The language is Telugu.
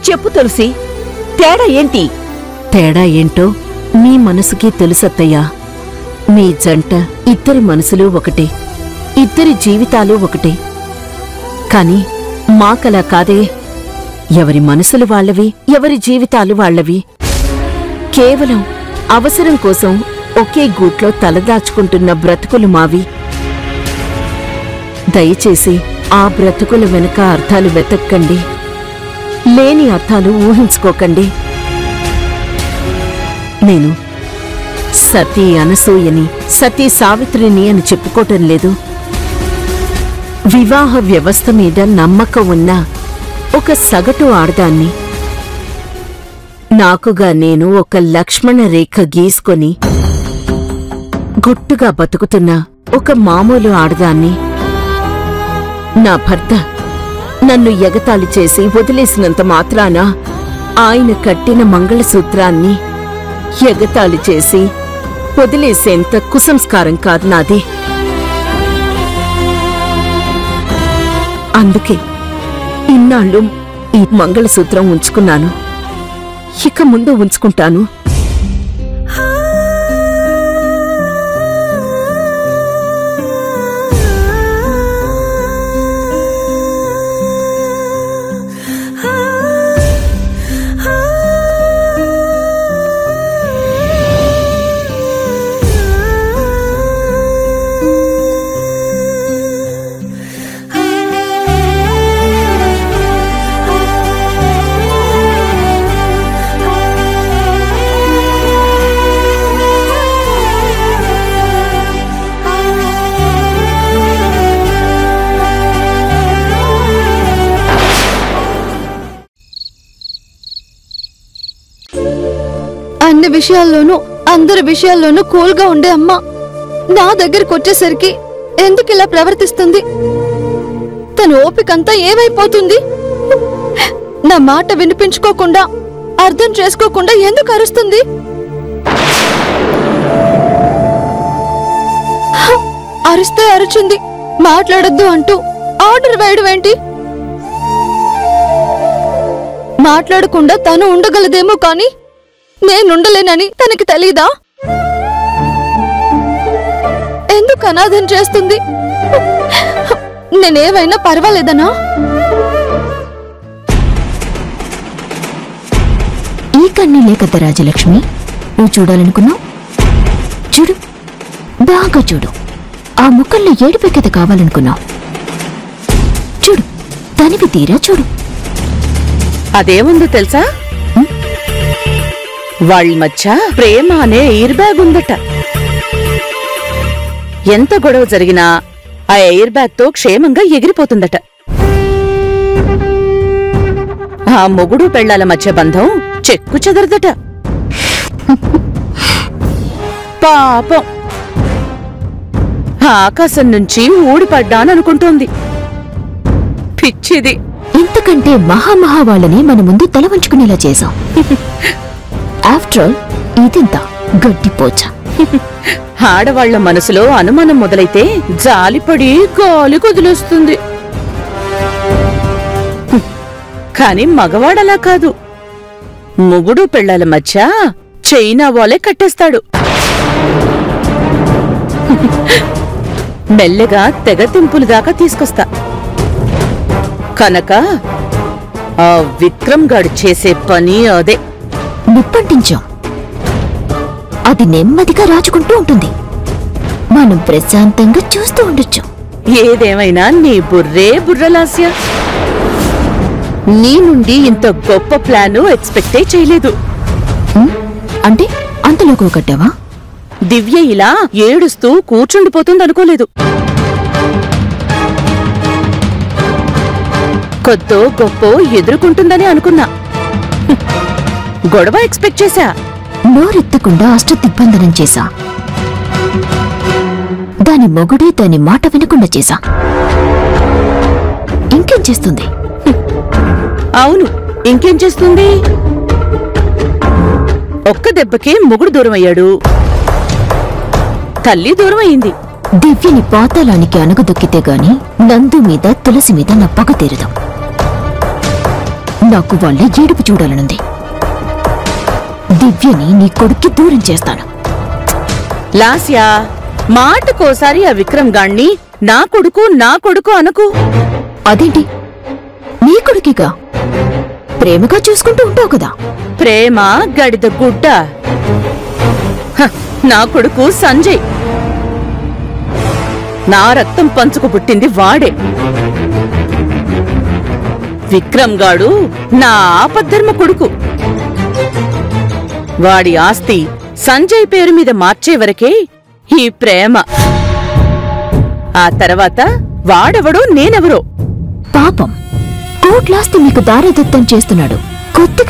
చెప్పు తులసి తేడా ఏంటి తేడా ఏంటో మీ మనసుకి తెలుసత్తయ్యా మీ జంట ఇద్దరి మనసులు ఒకటే ఇద్దరి జీవితాలు ఒకటే కాని మాకలా కాదే ఎవరి మనసులు వాళ్ళవి ఎవరి జీవితాలు వాళ్ళవి కేవలం అవసరం కోసం ఒకే గూట్లో తలదాచుకుంటున్న బ్రతుకులు మావి దయచేసి ఆ బ్రతుకుల వెనుక అర్థాలు వెతక్కండి లేని అర్థాలు ఊహించుకోకండి నేను సతీ అనసూయని సతీ సావిత్రిని అని చెప్పుకోవటం లేదు వివాహ వ్యవస్థ మీద నమ్మకం ఉన్న ఒక సగటు ఆడదాన్ని నాకుగా నేను ఒక లక్ష్మణ రేఖ గీసుకొని గుట్టుగా బతుకుతున్న ఒక మామూలు ఆడదాన్ని నా భర్త నన్ను ఎగతాళి చేసి వదిలేసినంత మాత్రాన ఆయన కట్టిన మంగళసూత్రాన్ని ఎగతాళి చేసి వదిలేసేంత కుసంస్కారం కాదు నాది అందుకే ఇన్నాళ్ళు ఈ మంగళసూత్రం ఉంచుకున్నాను ఇక ముందు ఉంచుకుంటాను అన్ని విషయాల్లోనూ అందరి విషయాల్లోనూ కూల్ గా ఉండే అమ్మ నా దగ్గరకు వచ్చేసరికి ఎందుకు ఇలా ప్రవర్తిస్తుంది తన ఓపికంతా ఏమైపోతుంది నా మాట వినిపించుకోకుండా అర్థం చేసుకోకుండా ఎందుకు అరుస్తుంది హ! అరిస్తే అరిచింది మాట్లాడొద్దు అంటూ ఆర్డర్ వేయడం ఏంటి మాట్లాడకుండా తను ఉండగలదేమో కానీ నేనుండలేనని తనకి తెలీదా ఎందుకు అనాథం చేస్తుంది నేనేమైనా పర్వాలేదనా ఈ కన్నీలే కదా రాజలక్ష్మి నువ్వు చూడాలనుకున్నావు చూడు బాగా చూడు ఆ ముఖంలో ఏడుపే కథ కావాలనుకున్నావు చూడు తనివి తీరా చూడు అదేముందో తెలుసా వాళ్ళ మధ్య ప్రేమ అనే ఎయిర్ బ్యాగ్ ఉందట ఎంత గొడవ జరిగినా ఆ ఎయిర్ బ్యాగ్ తో క్షేమంగా ఎగిరిపోతుందట ఆ మొగుడు పెళ్లాల మధ్య బంధం చెక్కు చెదరదట పాపం ఆకాశం నుంచి ఊడిపడ్డాననుకుంటోంది పిచ్చిది ఇంతకంటే మహామహా వాళ్ళని మన ముందు తల వంచుకునేలా చేశాం ఆఫ్టర్ ఆల్ ఇదింత గడ్డిపోచ ఆడవాళ్ల మనసులో అనుమానం మొదలైతే జాలిపడి గాలి కుదిలేస్తుంది హ్మ్. కాని మగవాడలా కాదు మొగుడు పెళ్లాల మధ్య చైనా వాలే కట్టేస్తాడు మెల్లగా తెగతింపులు దాకా తీసుకొస్తా కనుక ఆ విక్రమ్ గాడు చేసే పని అదే నిప్పంటించాం అది నెమ్మదిగా రాచుకుంటూ ఉంటుంది మనం ప్రశాంతంగా చూస్తూ ఉండొచ్చు ఏదేమైనా నీ బుర్రే బుర్రలాస్య నీ నుండి ఇంత గొప్ప ప్లాను ఎక్స్పెక్టే చేయలేదు హ్మ్? అంటే అంతలోకి కట్టావా దివ్య ఇలా ఏడుస్తూ కూర్చుండిపోతుందనుకోలేదు కొద్దో గొప్పో ఎదుర్కొంటుందని అనుకున్నా హ్మ్. గొడవ ఎక్స్పెక్ట్ చేశా నోరెత్తకుండా అష్టదిగ్బంధనం చేశా దాని మొగుడే దాని మాట వినకుండా చేశా ఇంకేం చేస్తుంది అవును ఇంకేం చేస్తుంది ఒక్క దెబ్బకే మొగుడు దూరమయ్యాడు తల్లి దూరమయ్యింది దివ్యని పాతాళానికి అణగదొక్కితే గాని నందు మీద తులసి మీద నా పగ తీరదు నాకు వాళ్ళ ఏడుపు చూడాలనుంది దివ్యని నీ కొడుక్కి దూరం చేస్తాను లాస్యా మాటకోసారి ఆ విక్రమ్ గాణ్ణి నా కొడుకు నా కొడుకు అనకు అదేంటి నీ కొడుకిగా ప్రేమగా చూసుకుంటూ ఉంటావు కదా ప్రేమ గడిద గుడ్డ హ, నా కొడుకు సంజయ్ నా రక్తం పంచుకు పుట్టింది వాడే విక్రమ్ గాడు నా ఆపద్ధర్మ కొడుకు వాడి ఆస్తి సంజయ్ పేరు మీద మార్చే వరకే ఈ ప్రేమ ఆ తర్వాత వాడెవడో నేనెవరో పాపం కోట్లాస్తి మీకు దారదత్తం చేస్తున్నాడు కొద్దిగా